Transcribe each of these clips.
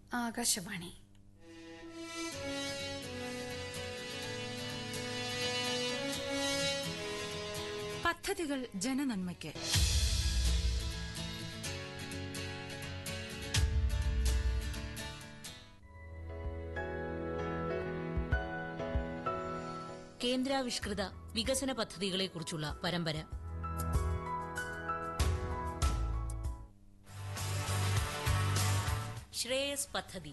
ആകാശവാണി പദ്ധതികൾ ജനനന്മയ്ക്ക് കേന്ദ്രാവിഷ്കൃത വികസന പദ്ധതികളെക്കുറിച്ചുള്ള പരമ്പര ശ്രേയസ് പദ്ധതി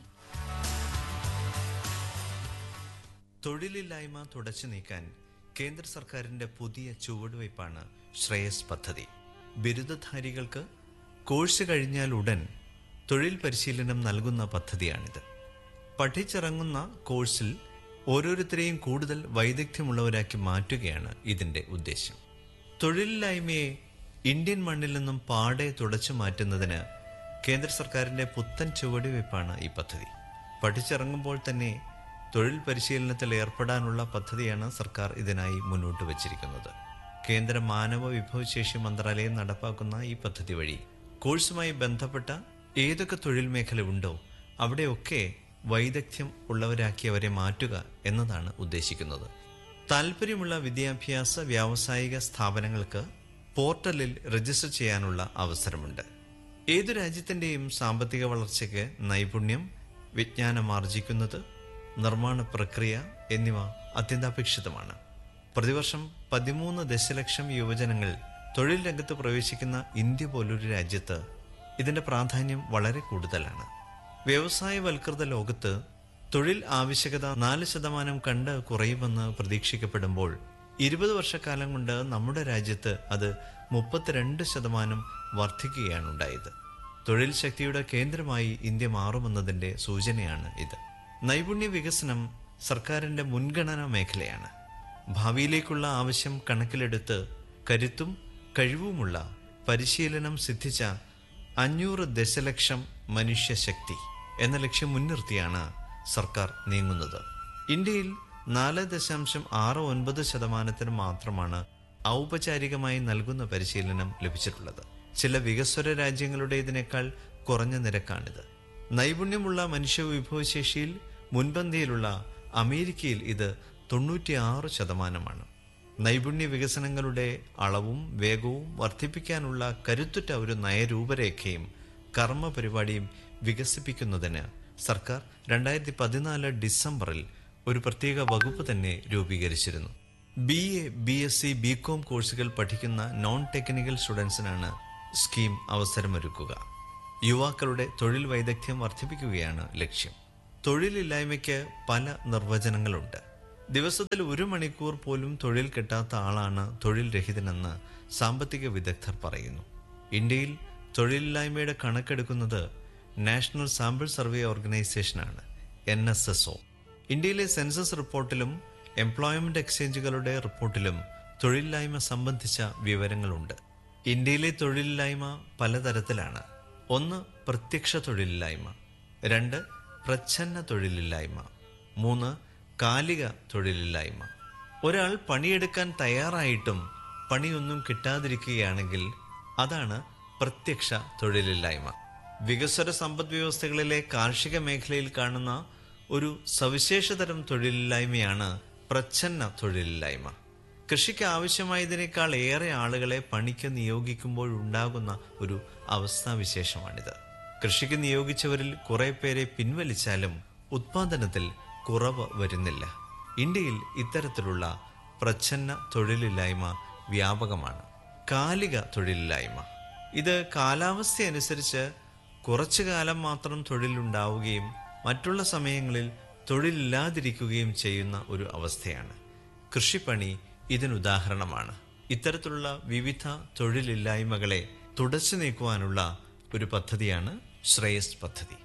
തൊഴിലില്ലായ്മ തുടച്ചു നീക്കാൻ കേന്ദ്ര സർക്കാരിന്റെ പുതിയ ചുവടുവയ്പ്പാണ് ശ്രേയസ് പദ്ധതി ബിരുദധാരികൾക്ക് കോഴ്സ് കഴിഞ്ഞാൽ ഉടൻ തൊഴിൽ പരിശീലനം നൽകുന്ന പദ്ധതിയാണിത് പഠിച്ചിറങ്ങുന്ന കോഴ്സിൽ ഓരോരുത്തരെയും കൂടുതൽ വൈദഗ്ധ്യമുള്ളവരാക്കി മാറ്റുകയാണ് ഇതിന്റെ ഉദ്ദേശം തൊഴിലില്ലായ്മയെ ഇന്ത്യൻ മണ്ണിൽ നിന്നും പാടെ തുടച്ചു മാറ്റുന്നതിന് കേന്ദ്ര സർക്കാരിന്റെ പുത്തൻ ചുവടുവയ്പ്പാണ് ഈ പദ്ധതി പഠിച്ചിറങ്ങുമ്പോൾ തന്നെ തൊഴിൽ പരിശീലനത്തിൽ ഏർപ്പെടാനുള്ള പദ്ധതിയാണ് സർക്കാർ ഇതിനായി മുന്നോട്ട് വച്ചിരിക്കുന്നത് കേന്ദ്ര മാനവ വിഭവശേഷി മന്ത്രാലയം നടപ്പാക്കുന്ന ഈ പദ്ധതി വഴി കോഴ്സുമായി ബന്ധപ്പെട്ട ഏതൊക്കെ തൊഴിൽ മേഖല ഉണ്ടോ അവിടെയൊക്കെ വൈദഗ്ധ്യം ഉള്ളവരാക്കി അവരെ മാറ്റുക എന്നതാണ് ഉദ്ദേശിക്കുന്നത് താല്പര്യമുള്ള വിദ്യാഭ്യാസ വ്യാവസായിക സ്ഥാപനങ്ങൾക്ക് പോർട്ടലിൽ രജിസ്റ്റർ ചെയ്യാനുള്ള അവസരമുണ്ട് ഏതു രാജ്യത്തിന്റെയും സാമ്പത്തിക വളർച്ചയ്ക്ക് നൈപുണ്യം വിജ്ഞാനമാർജിക്കുന്നത് നിർമ്മാണ പ്രക്രിയ എന്നിവ അത്യന്താപേക്ഷിതമാണ് പ്രതിവർഷം പതിമൂന്ന് ദശലക്ഷം യുവജനങ്ങൾ തൊഴിൽ രംഗത്ത് പ്രവേശിക്കുന്ന ഇന്ത്യ പോലൊരു രാജ്യത്ത് ഇതിന്റെ പ്രാധാന്യം വളരെ കൂടുതലാണ് വ്യവസായവൽകൃത ലോകത്ത് തൊഴിൽ ആവശ്യകത നാല് ശതമാനം കണ്ട് കുറയുമെന്ന് പ്രതീക്ഷിക്കപ്പെടുമ്പോൾ ഇരുപത് വർഷക്കാലം കൊണ്ട് നമ്മുടെ രാജ്യത്ത് അത് മുപ്പത്തിരണ്ട് ശതമാനം വർദ്ധിക്കുകയാണ് ഉണ്ടായത് തൊഴിൽ ശക്തിയുടെ കേന്ദ്രമായി ഇന്ത്യ മാറുമെന്നതിന്റെ സൂചനയാണ് ഇത് നൈപുണ്യ വികസനം സർക്കാരിന്റെ മുൻഗണനാ മേഖലയാണ് ഭാവിയിലേക്കുള്ള ആവശ്യം കണക്കിലെടുത്ത് കരുത്തും കഴിവുമുള്ള പരിശീലനം സിദ്ധിച്ച അഞ്ഞൂറ് ദശലക്ഷം മനുഷ്യശക്തി എന്ന ലക്ഷ്യം മുൻനിർത്തിയാണ് സർക്കാർ നീങ്ങുന്നത് ഇന്ത്യയിൽ നാല് ദശാംശം ആറ് ഒൻപത് ശതമാനത്തിന് മാത്രമാണ് ഔപചാരികമായി നൽകുന്ന പരിശീലനം ലഭിച്ചിട്ടുള്ളത് ചില വികസ്വര രാജ്യങ്ങളുടേതിനേക്കാൾ കുറഞ്ഞ നിരക്കാണിത് നൈപുണ്യമുള്ള മനുഷ്യ വിഭവശേഷിയിൽ മുൻപന്തിയിലുള്ള അമേരിക്കയിൽ ഇത് തൊണ്ണൂറ്റിയാറ് ശതമാനമാണ് നൈപുണ്യ വികസനങ്ങളുടെ അളവും വേഗവും വർദ്ധിപ്പിക്കാനുള്ള കരുത്തുറ്റ ഒരു നയരൂപരേഖയും കർമ്മ പരിപാടിയും വികസിപ്പിക്കുന്നതിന് സർക്കാർ രണ്ടായിരത്തി പതിനാല് ഡിസംബറിൽ ഒരു പ്രത്യേക വകുപ്പ് തന്നെ രൂപീകരിച്ചിരുന്നു B A B S C B com കോഴ്സുകൾ പഠിക്കുന്ന നോൺ ടെക്നിക്കൽ സ്റ്റുഡൻസിനാണ് സ്കീം അവസരമൊരുക്കുക യുവാക്കളുടെ തൊഴിൽ വൈദഗ്ധ്യം വർദ്ധിപ്പിക്കുകയാണ് ലക്ഷ്യം തൊഴിലില്ലായ്മയ്ക്ക് പല നിർവചനങ്ങളുണ്ട് ദിവസത്തിൽ ഒരു മണിക്കൂർ പോലും തൊഴിൽ കിട്ടാത്ത ആളാണ് തൊഴിൽ രഹിതനെന്ന് സാമ്പത്തിക വിദഗ്ധർ പറയുന്നു ഇന്ത്യയിൽ തൊഴിലില്ലായ്മയുടെ കണക്കെടുക്കുന്നത് നാഷണൽ സാമ്പിൾ സർവേ ഓർഗനൈസേഷനാണ് എൻ എസ് എസ് ഒ ഇന്ത്യയിലെ സെൻസസ് റിപ്പോർട്ടിലും എംപ്ലോയ്മെന്റ് എക്സ്ചേഞ്ചുകളുടെ റിപ്പോർട്ടിലും തൊഴിലില്ലായ്മ സംബന്ധിച്ച വിവരങ്ങളുണ്ട് ഇന്ത്യയിലെ തൊഴിലില്ലായ്മ പലതരത്തിലാണ് ഒന്ന് പ്രത്യക്ഷ തൊഴിലില്ലായ്മ രണ്ട് പ്രച്ഛന്ന തൊഴിലില്ലായ്മ മൂന്ന് കാലിക തൊഴിലില്ലായ്മ ഒരാൾ പണിയെടുക്കാൻ തയ്യാറായിട്ടും പണിയൊന്നും കിട്ടാതിരിക്കുകയാണെങ്കിൽ അതാണ് പ്രത്യക്ഷ തൊഴിലില്ലായ്മ വികസ്വര സമ്പദ് വ്യവസ്ഥകളിലെ കാർഷിക മേഖലയിൽ കാണുന്ന ഒരു സവിശേഷതരം തൊഴിലില്ലായ്മയാണ് പ്രച്ഛന്ന തൊഴിലില്ലായ്മ കൃഷിക്ക് ആവശ്യമായതിനേക്കാൾ ഏറെ ആളുകളെ പണിക്ക് നിയോഗിക്കുമ്പോഴുണ്ടാകുന്ന ഒരു അവസ്ഥാവിശേഷമാണിത് കൃഷിക്ക് നിയോഗിച്ചവരിൽ കുറെ പേരെ പിൻവലിച്ചാലും ഉത്പാദനത്തിൽ കുറവ് വരുന്നില്ല ഇന്ത്യയിൽ ഇത്തരത്തിലുള്ള പ്രച്ഛന്ന തൊഴിലില്ലായ്മ വ്യാപകമാണ് കാലിക തൊഴിലില്ലായ്മ ഇത് കാലാവസ്ഥ അനുസരിച്ച് കുറച്ചു കാലം മാത്രം തൊഴിലുണ്ടാവുകയും മറ്റുള്ള സമയങ്ങളിൽ തൊഴിലില്ലാതിരിക്കുകയും ചെയ്യുന്ന ഒരു അവസ്ഥയാണ് കൃഷിപ്പണി ഇതിനുദാഹരണമാണ് ഇത്തരത്തിലുള്ള വിവിധ തൊഴിലില്ലായ്മകളെ തുടച്ചു നീക്കുവാനുള്ള ഒരു പദ്ധതിയാണ് ശ്രേയസ് പദ്ധതി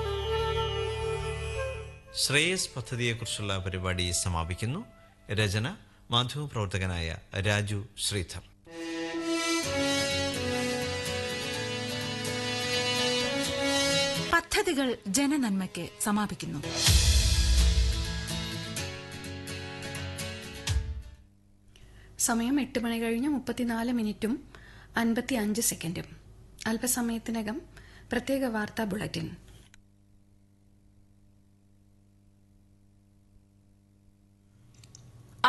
ശ്രേയസ് പദ്ധതിയെക്കുറിച്ചുള്ള പരിപാടി സമാപിക്കുന്നു രചന മാധ്യമപ്രവർത്തകനായ രാജു ശ്രീധർ പദ്ധതികൾ ജനനന്മയ്ക്ക് സമാപിക്കുന്നു സമയം എട്ട് മണി കഴിഞ്ഞ് മുപ്പത്തിനാല് മിനിറ്റും അൻപത്തി അഞ്ച് സെക്കൻഡും അല്പസമയത്തിനകം പ്രത്യേക വാർത്താ ബുള്ളറ്റിൻ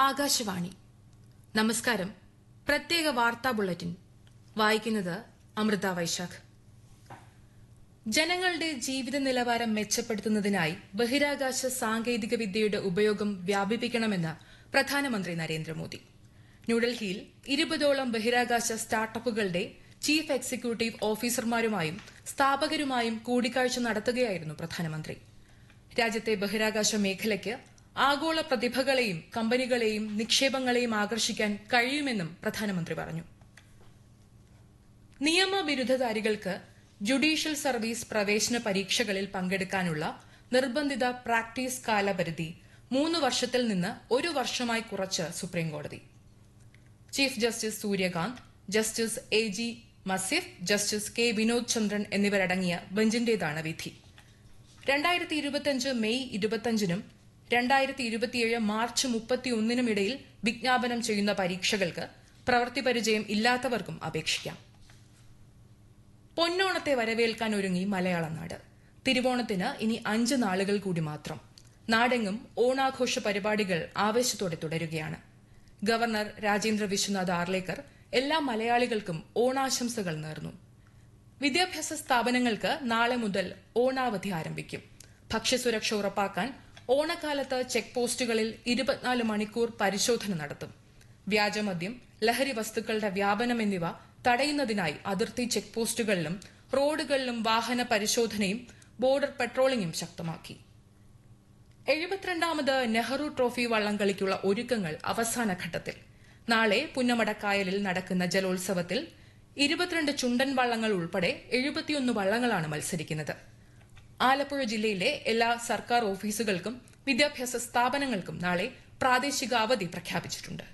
ആകാശവാണി നമസ്കാരം പ്രത്യേക വാർത്താ ബുള്ളറ്റിൻ വായിക്കുന്നത് അമൃത വൈശാഖ് ജനങ്ങളുടെ ജീവിത നിലവാരം മെച്ചപ്പെടുത്തുന്നതിനായി ബഹിരാകാശ സാങ്കേതിക വിദ്യയുടെ ഉപയോഗം വ്യാപിപ്പിക്കണമെന്ന് പ്രധാനമന്ത്രി നരേന്ദ്രമോദി ന്യൂഡൽഹിയിൽ ഇരുപതോളം ബഹിരാകാശ സ്റ്റാർട്ടപ്പുകളുടെ ചീഫ് എക്സിക്യൂട്ടീവ് ഓഫീസർമാരുമായും സ്ഥാപകരുമായും കൂടിക്കാഴ്ച നടത്തുകയായിരുന്നു പ്രധാനമന്ത്രി രാജ്യത്തെ ബഹിരാകാശ മേഖലയ്ക്ക് ആഗോള പ്രതിഭകളെയും കമ്പനികളെയും നിക്ഷേപങ്ങളെയും ആകർഷിക്കാൻ കഴിയുമെന്നും പ്രധാനമന്ത്രി പറഞ്ഞു നിയമ ബിരുദധാരികൾക്ക് ജുഡീഷ്യൽ സർവീസ് പ്രവേശന പരീക്ഷകളിൽ പങ്കെടുക്കാനുള്ള നിർബന്ധിത പ്രാക്ടീസ് കാലപരിധി മൂന്ന് വർഷത്തിൽ നിന്ന് ഒരു വർഷമായി കുറച്ച് സുപ്രീംകോടതി chief justice Surya Kant justice A G Masih justice K Vinod Chandran എന്നിവരടങ്ങിയ ബെഞ്ചിന്റേതാണ് വിധി രണ്ടായിരത്തി ഇരുപത്തിയഞ്ച് മെയ് ഇരുപത്തിയഞ്ചിനും രണ്ടായിരത്തി ഇരുപത്തിയേഴ് മാർച്ച് മുപ്പത്തിയൊന്നിനും ഇടയിൽ വിജ്ഞാപനം ചെയ്യുന്ന പരീക്ഷകൾക്ക് പ്രവൃത്തി പരിചയം ഇല്ലാത്തവർക്കും അപേക്ഷിക്കാം പൊന്നോണത്തെ വരവേൽക്കാൻ ഒരുങ്ങി മലയാളം നാട് തിരുവോണത്തിന് ഇനി അഞ്ച് നാളുകൾ കൂടി മാത്രം നാടെങ്ങും ഓണാഘോഷ പരിപാടികൾ ആവേശത്തോടെ തുടരുകയാണ് ഗവർണർ രാജേന്ദ്ര വിശ്വനാഥ് ആർലേക്കർ എല്ലാ മലയാളികൾക്കും ഓണാശംസകൾ നേർന്നു വിദ്യാഭ്യാസ സ്ഥാപനങ്ങൾക്ക് നാളെ മുതൽ ഓണാവധി ആരംഭിക്കും ഭക്ഷ്യസുരക്ഷ ഉറപ്പാക്കാൻ ഓണക്കാലത്ത് ചെക്ക് പോസ്റ്റുകളിൽ ഇരുപത്തിനാല് മണിക്കൂർ പരിശോധന നടത്തും വ്യാജമദ്യം ലഹരി വസ്തുക്കളുടെ വ്യാപനം എന്നിവ തടയുന്നതിനായി അതിർത്തി ചെക്ക് പോസ്റ്റുകളിലും റോഡുകളിലും വാഹന പരിശോധനയും ബോർഡർ പെട്രോളിംഗും ശക്തമാക്കി എഴുപത്തിരണ്ടാമത് നെഹ്റു ട്രോഫി വള്ളംകളിക്കുള്ള ഒരുക്കങ്ങൾ അവസാന ഘട്ടത്തിൽ നാളെ പുന്നമടക്കായലിൽ നടക്കുന്ന ജലോത്സവത്തിൽ ഇരുപത്തിരണ്ട് ചുണ്ടൻ വള്ളങ്ങൾ ഉൾപ്പെടെ എഴുപത്തിയൊന്ന് വള്ളങ്ങളാണ് മത്സരിക്കുന്നത് ആലപ്പുഴ ജില്ലയിലെ എല്ലാ സർക്കാർ ഓഫീസുകൾക്കും വിദ്യാഭ്യാസ സ്ഥാപനങ്ങൾക്കും നാളെ പ്രാദേശിക അവധി പ്രഖ്യാപിച്ചിട്ടുണ്ട്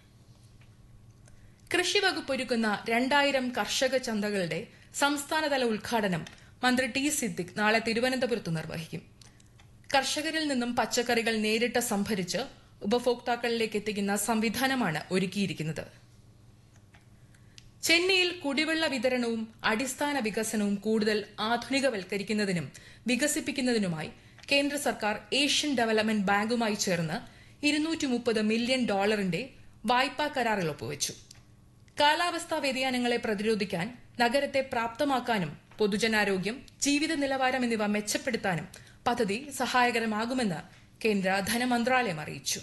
കൃഷി വകുപ്പ് ഒരുക്കുന്ന രണ്ടായിരം കർഷക ചന്തകളുടെ സംസ്ഥാനതല ഉദ്ഘാടനം മന്ത്രി ടി സിദ്ദിഖ് നാളെ തിരുവനന്തപുരത്ത് നിർവഹിക്കും കർഷകരിൽ നിന്നും പച്ചക്കറികൾ നേരിട്ട് സംഭരിച്ച് ഉപഭോക്താക്കളിലേക്ക് എത്തിക്കുന്ന സംവിധാനമാണ് ഒരുക്കിയിരിക്കുന്നത് ചെന്നൈയിൽ കുടിവെള്ള വിതരണവും അടിസ്ഥാന വികസനവും കൂടുതൽ ആധുനികവൽക്കരിക്കുന്നതിനും വികസിപ്പിക്കുന്നതിനുമായി കേന്ദ്ര സർക്കാർ ഏഷ്യൻ ഡെവലപ്മെന്റ് ബാങ്കുമായി ചേർന്ന് ഇരുന്നൂറ്റി മുപ്പത് മില്യൺ ഡോളറിന്റെ വായ്പാ കരാറിൽ ഒപ്പുവച്ചു കാലാവസ്ഥാ വ്യതിയാനങ്ങളെ പ്രതിരോധിക്കാൻ നഗരത്തെ പ്രാപ്തമാക്കാനും പൊതുജനാരോഗ്യം ജീവിത നിലവാരം എന്നിവ മെച്ചപ്പെടുത്താനും പദ്ധതി സഹായകരമാകുമെന്ന് കേന്ദ്ര ധനമന്ത്രാലയം അറിയിച്ചു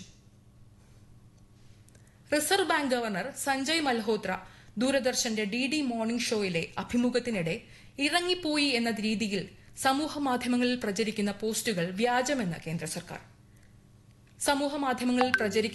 reserve bank governor Sanjay Malhotra ദൂരദർശന്റെ ഡി ഡി മോർണിംഗ് ഷോയിലെ അഭിമുഖത്തിനിടെ ഇറങ്ങിപ്പോയി എന്ന രീതിയിൽ സമൂഹ മാധ്യമങ്ങളിൽ പ്രചരിക്കുന്ന പോസ്റ്റുകൾ വ്യാജമെന്ന് കേന്ദ്ര സർക്കാർ സമൂഹ മാധ്യമങ്ങളിൽ പ്രചരിക്കുന്ന